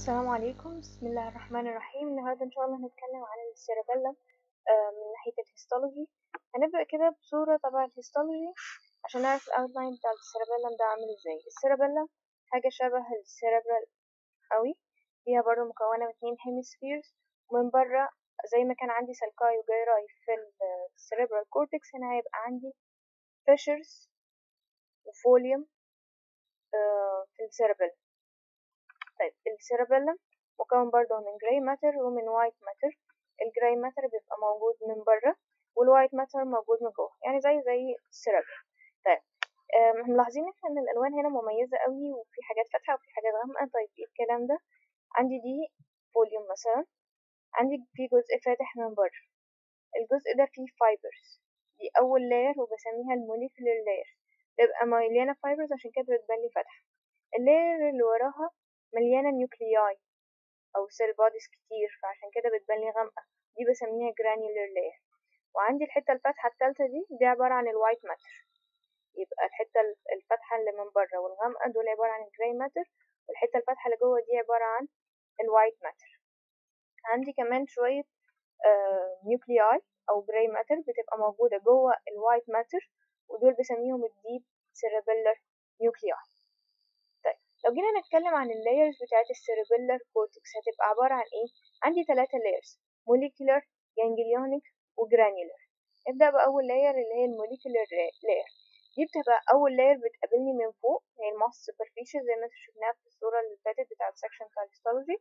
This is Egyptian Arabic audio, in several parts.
السلام عليكم بسم الله الرحمن الرحيم النهاردة إن شاء الله هنتكلم عن السيربيلم من ناحية الهيستولوجي هنبدأ كده بصورة تبع الهيستولوجي عشان نعرف الأوتلاين بتاع السيربيلم ده عامل ازاي السيربيلم حاجة شبه السيربرال قوي فيها برضه مكونة من اتنين هيمسفيرز ومن بره زي ما كان عندي سالكاي وجايراي في السيربرال كورتكس هنا هيبقى عندي فيشرز وفوليوم في السيربيلم طيب السيربيلم مكون برضه من جراي ماتر ومن وايت ماتر الجراي ماتر بيبقى موجود من بره والوايت ماتر موجود من جوه يعني زي زي السيربيلم طيب ملاحظين ان الالوان هنا مميزه قوي وفي حاجات فاتحه وفي حاجات غامقه طيب ايه الكلام ده عندي دي فوليوم مثلا عندي في جزء فاتح من بره الجزء ده فيه فايبرز دي اول لاير وبسميها الموليكولر لاير تبقى مليانه فايبرز عشان كده بتبان لي فاتحه اللاير اللي وراها مليانة نيوكلياي أو سيل بوديز كتير فعشان كده بتبان لي غامقة دي بسميها جرانيولر لاير وعندي الحتة الفاتحة التالتة دي دي عبارة عن الوايت ماتر يبقى الحتة الفاتحة اللي من بره والغامقة دول عبارة عن الجراي ماتر والحتة الفاتحة اللي جوه دي عبارة عن الوايت ماتر عندي كمان شوية آه نيوكلياي أو جراي ماتر بتبقى موجودة جوه الوايت ماتر ودول بسميهم الديب سيربيلر نيوكلياي لو جينا نتكلم عن اللايرز بتاعت السيربيلر كورتكس هتبقى عبارة عن ايه عندي ثلاثة لايرز موليكولر جانجليونيك وجرانيولر نبدأ بأول لاير اللي هي الموليكولر لاير دي بتبقى أول لاير بتقابلني من فوق هي الماس سوبرفيشال زي ما شفناها في الصورة اللي فاتت بتاعت سكشن بتاع الهيستولوجي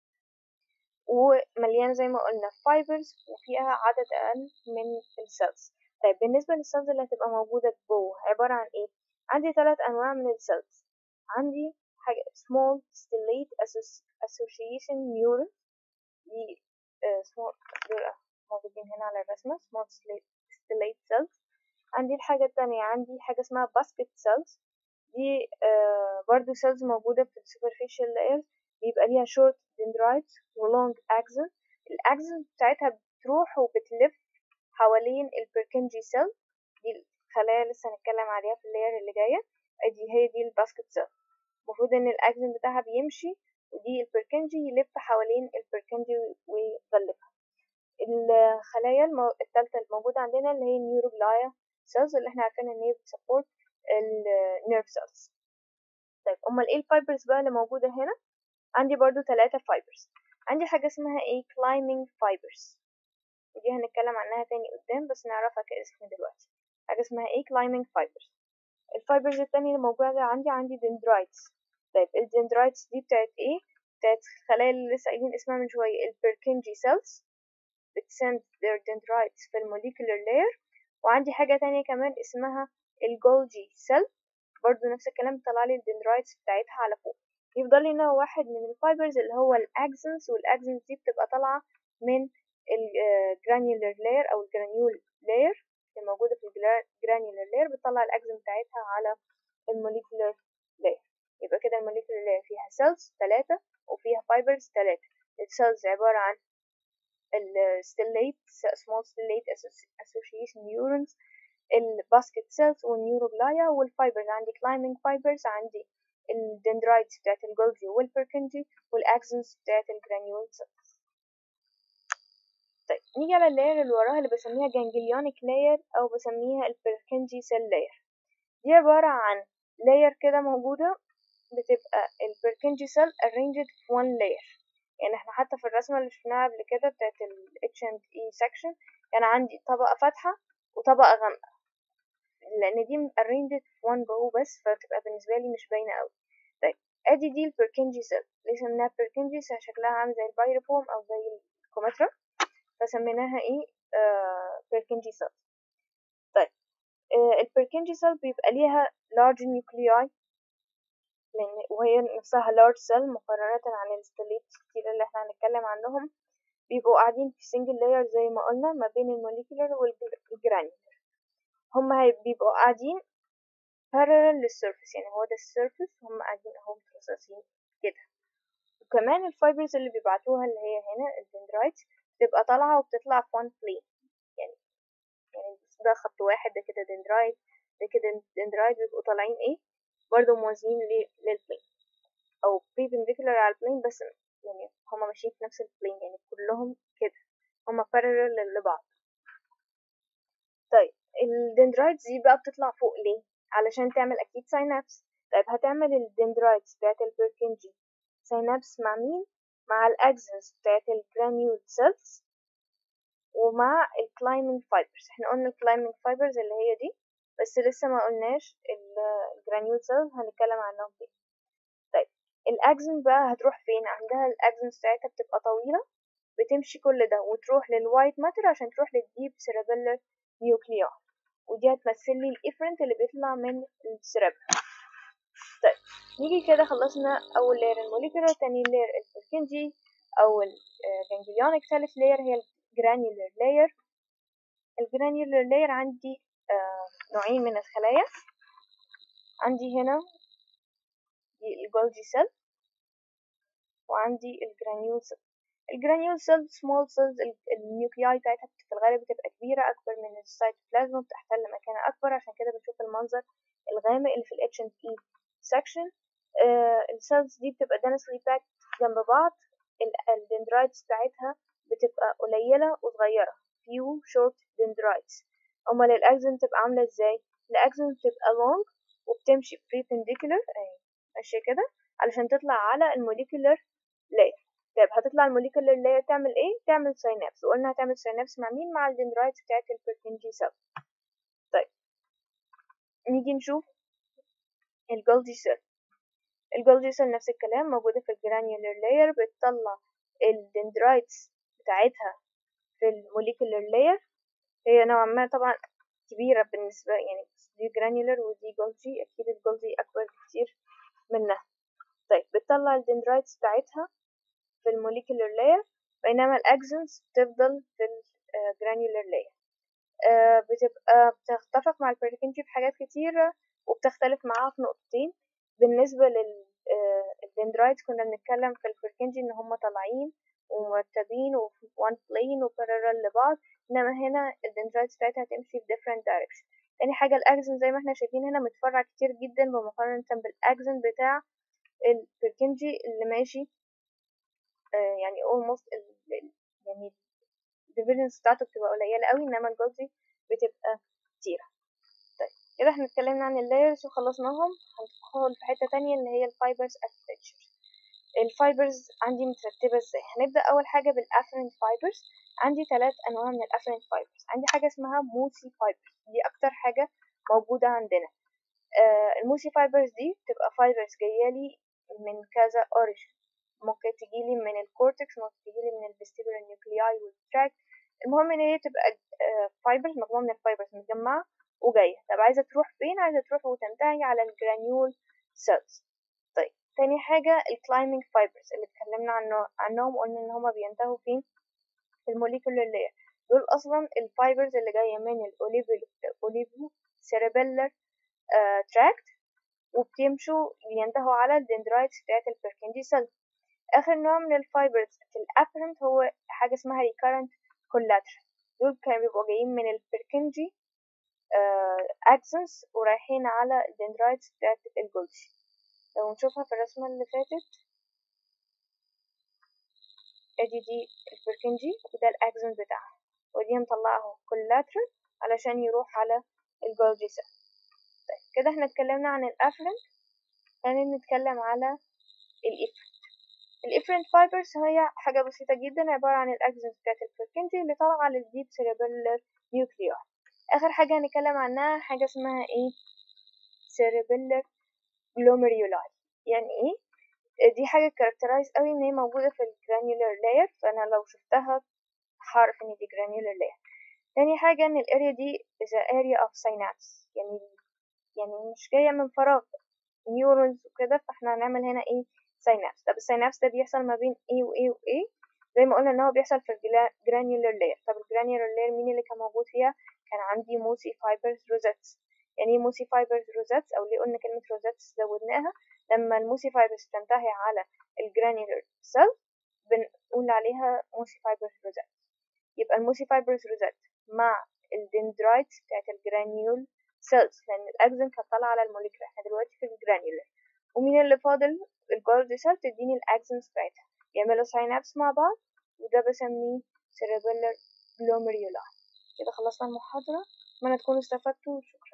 ومليانة زي ما قلنا فايبرز وفيها عدد أقل من السيلز طيب بالنسبة للسيلز اللي هتبقى موجودة جوه عبارة عن ايه عندي ثلاث أنواع من السيلز عندي حاجة small stellate association neuron دي uh, small دول موجودين هنا على الرسمة small stellate cells عندي الحاجة التانية عندي حاجة اسمها basket cells دي uh, برضو cells موجودة في superficial layers بيبقى ليها short dendrites و long axon الأكسون بتاعتها بتروح وبتلف حوالين البركنجي cell دي الخلايا لسه هنتكلم عليها في اللاير اللي جاية ادي هي دي الباسكت سيل المفروض ان الاكزن بتاعها بيمشي ودي البركنجي يلف حوالين البركنجي ويغلفها الخلايا المو... التالتة الموجودة عندنا اللي هي النيوروبلايا سيلز اللي احنا عارفين ان هي بتسبورت النيرف سيلز طيب امال ايه الفايبرز بقى اللي موجودة هنا عندي برضو ثلاثة فايبرز عندي حاجة اسمها ايه climbing fibers ودي هنتكلم عنها تاني قدام بس نعرفها كاسم دلوقتي حاجة اسمها ايه climbing fibers الفايبرز التانية اللي موجودة عندي عندي دندرايتس طيب الدندرايتس دي بتاعت ايه بتاعت الخلايا اللي لسه قايلين اسمها من شوية البركنجي سيلز بتسند their dendrites في الموليكولر لاير وعندي حاجة تانية كمان اسمها الجولجي سيل برضو نفس الكلام بيطلع لي الدندرايتس بتاعتها على فوق يفضل لي نوع واحد من الفايبرز اللي هو الاكسنز والاكسنز دي بتبقى طالعة من الجرانيولر لاير او الجرانيول لاير اللي موجودة في الجرانيولر لاير بتطلع الأجزم بتاعتها على الموليكولر لاير يبقى كده الموليكولر لاير فيها سيلز ثلاثة وفيها فايبرز ثلاثة السيلز عبارة عن الستيليت small stellate association neurons الباسكت سيلز والنيوروبلايا والفايبرز عندي climbing fibers عندي الدندرايتس بتاعت الجولجي والبركنجي والأكسنز بتاعت الجرانيول سيلز طيب نيجي على اللاير اللي وراها اللي بسميها جانجليونيك لاير او بسميها البركنجي سيل لاير دي عبارة عن لاير كده موجودة بتبقى البركنجي سيل arranged في one layer يعني احنا حتى في الرسمة اللي شفناها قبل كده بتاعت ال H&E section كان عندي طبقة فاتحة وطبقة غامقة لأن دي arranged في one row بس فبتبقى بالنسبة لي مش باينة أوي طيب ادي دي البركنجي سيل اللي سميناها بركنجي شكلها عامل زي البايروفوم أو زي الكومترا فسميناها ايه آه بيركنجي سيل طيب آه البيركنجي سيل بيبقى ليها large nuclei لان وهي نفسها large cell مقارنة عن الستليت كتير اللي احنا هنتكلم عنهم بيبقوا قاعدين في single layer زي ما قلنا ما بين الموليكولر والجرانيولر هما بيبقوا قاعدين parallel للسيرفيس يعني هو ده السيرفيس هما قاعدين اهو مترصصين كده وكمان الفايبرز اللي بيبعتوها اللي هي هنا الدندرايتس بتبقى طالعة وبتطلع في one plane يعني يعني ده خط واحد ده كده دندرايت ده كده دندرايت بيبقوا طالعين ايه برضه موازيين للبلين او perpendicular على البلين بس يعني هما ماشيين في نفس البلين يعني كلهم كده هما parallel لبعض طيب الدندرايتس دي بقى بتطلع فوق ليه علشان تعمل اكيد ساينابس طيب هتعمل الدندرايتس بتاعت البركنجي ساينابس مع مين مع الاكسنس بتاعت الجرانيول سيلز ومع الكلايمنج فايبرز احنا قلنا الكلايمنج فايبرز اللي هي دي بس لسه ما قلناش الجرانيول سيلز هنتكلم عنهم فين طيب الاكسن بقى هتروح فين عندها الاكسن بتاعتها بتبقى طويلة بتمشي كل ده وتروح للوايت ماتر عشان تروح للديب سيربيلر نيوكليون ودي هتمثل لي الافرنت اللي بيطلع من السيربر طيب نيجي كده خلصنا اول لاير الموليكولر تاني لاير البركنجي او الجانجليونيك تالت لاير هي الجرانيولر لاير الجرانيولر لاير عندي آه نوعين من الخلايا عندي هنا دي الجولجي سيل وعندي الجرانيول سيل الجرانيول سيل سمول سيلز النيوكلياي بتاعتها في الغالب بتبقى كبيرة أكبر من السيتوبلازم وبتحتل مكان أكبر عشان كده بنشوف المنظر الغامق اللي في ال H&E section آه السيلز دي بتبقى densely packed جنب بعض الدندرايتس بتاعتها بتبقى قليلة وصغيرة few short dendrites أمال الأكزن تبقى عاملة ازاي؟ الأكزن بتبقى long وبتمشي perpendicular اهي ماشية كده علشان تطلع على الموليكولر layer طيب هتطلع الموليكولر layer تعمل ايه؟ تعمل سينابس وقلنا هتعمل سينابس مع مين؟ مع الدندرايتس بتاعت البركنجي سيل طيب نيجي نشوف الجولجي سيل الجولجي سيل نفس الكلام موجودة في الجرانيولر لاير بتطلع الدندرايتس بتاعتها في الموليكولر لاير هي نوعا ما طبعا كبيرة بالنسبة يعني دي جرانيولر ودي جولجي أكيد الجولجي أكبر بكتير منها طيب بتطلع الدندرايتس بتاعتها في الموليكولر لاير بينما الأكسنز بتفضل في الجرانيولر لاير بتبقى بتتفق مع البركنجي في حاجات كتيرة وبتختلف معاها في نقطتين بالنسبة للدندرايتس كنا بنتكلم في البركنجي ان هم طالعين ومرتبين وفي one plane وبارلل لبعض انما هنا الدندرايتس بتاعتها هتمشي في different direction تاني حاجة الأكسن زي ما احنا شايفين هنا متفرع كتير جدا بمقارنة بالأكسن بتاع البركنجي اللي ماشي آه يعني almost يعني الديفيجنز بتاعته بتبقى قليلة قوي انما الجولجي بتبقى كتيرة طيب كده احنا اتكلمنا عن اللايرز وخلصناهم هندخل في حتة تانية اللي هي الفايبرز architecture الفايبرز عندي مترتبة ازاي هنبدأ أول حاجة بالافرنت فايبرز عندي ثلاث أنواع من الافرنت فايبرز عندي حاجة اسمها موسي فايبرز دي أكتر حاجة موجودة عندنا آه الموسي فايبرز دي بتبقى فايبرز جايالي من كذا أوريجين ممكن تجيلي من الكورتكس ممكن تجيلي من الفيستيبولار نيوكلياي والتراك المهم ان هي تبقى فايبرز مجموعة من الفايبرز متجمعة وجاية طب عايزة تروح فين عايزة تروح وتنتهي على الجرانيول سيلز طيب تاني حاجة الكلايمنج فايبرز اللي اتكلمنا عنه عنهم قلنا ان هما بينتهوا فين في الموليكولر لاير دول اصلا الفايبرز اللي جاية من الاوليفو سيربيلر تراكت وبتمشوا بينتهوا على الدندرايتس بتاعت البركنجي سيل اخر نوع من الفايبرز في الافرنت هو حاجة اسمها recurrent collateral دول كانوا بيبقوا جايين من البركنجي اكسنس ورايحين على الدندرايتس بتاعت الجولجي لو نشوفها في الرسمة اللي فاتت ادي دي البركنجي وده الاكسن بتاعها ودي مطلعه كولاترال علشان يروح على الجولجي سيل طيب كده احنا اتكلمنا عن الافرنت خلينا نتكلم على الافرنت الافرنت فايبرز هي حاجة بسيطة جدا عبارة عن الاكسنز بتاعت البركنجي اللي طالعة للديب سيربيلر نيوكليار اخر حاجة هنتكلم عنها حاجة اسمها ايه سيربيلر جلوميرولاي يعني ايه دي حاجة كاركترايز قوي ان هي موجودة في الجرانيولر لاير فانا لو شفتها هعرف ان دي جرانيولر لاير تاني حاجة ان الاريا دي is a area of synapse يعني يعني مش جاية من فراغ نيورونز وكده فاحنا هنعمل هنا ايه سينابس طب السينابس ده بيحصل ما بين ايه وايه وايه زي ما قلنا ان هو بيحصل في الجرانيولر لاير طب الجرانيولر لاير مين اللي كان موجود فيها كان عندي موسي فايبرز روزيتس يعني ايه موسي فايبرز روزيتس او ليه قلنا كلمة روزيتس زودناها لما الموسي فايبرز تنتهي على الجرانيولر سيل بنقول عليها موسي فايبرز روزيتس يبقى الموسي فايبرز روزيت مع الدندرايتس بتاعت الجرانيول سيلز لان الاكزن كانت طالعه على الموليكيول احنا دلوقتي في الجرانيولر ومين اللي فاضل الجولد سيل تديني الاكزنز بتاعتها بيعملوا ساينابس مع بعض وده بسميه cerebellar glomeruli كده خلصنا المحاضرة أتمنى تكونوا استفدتوا وشكرا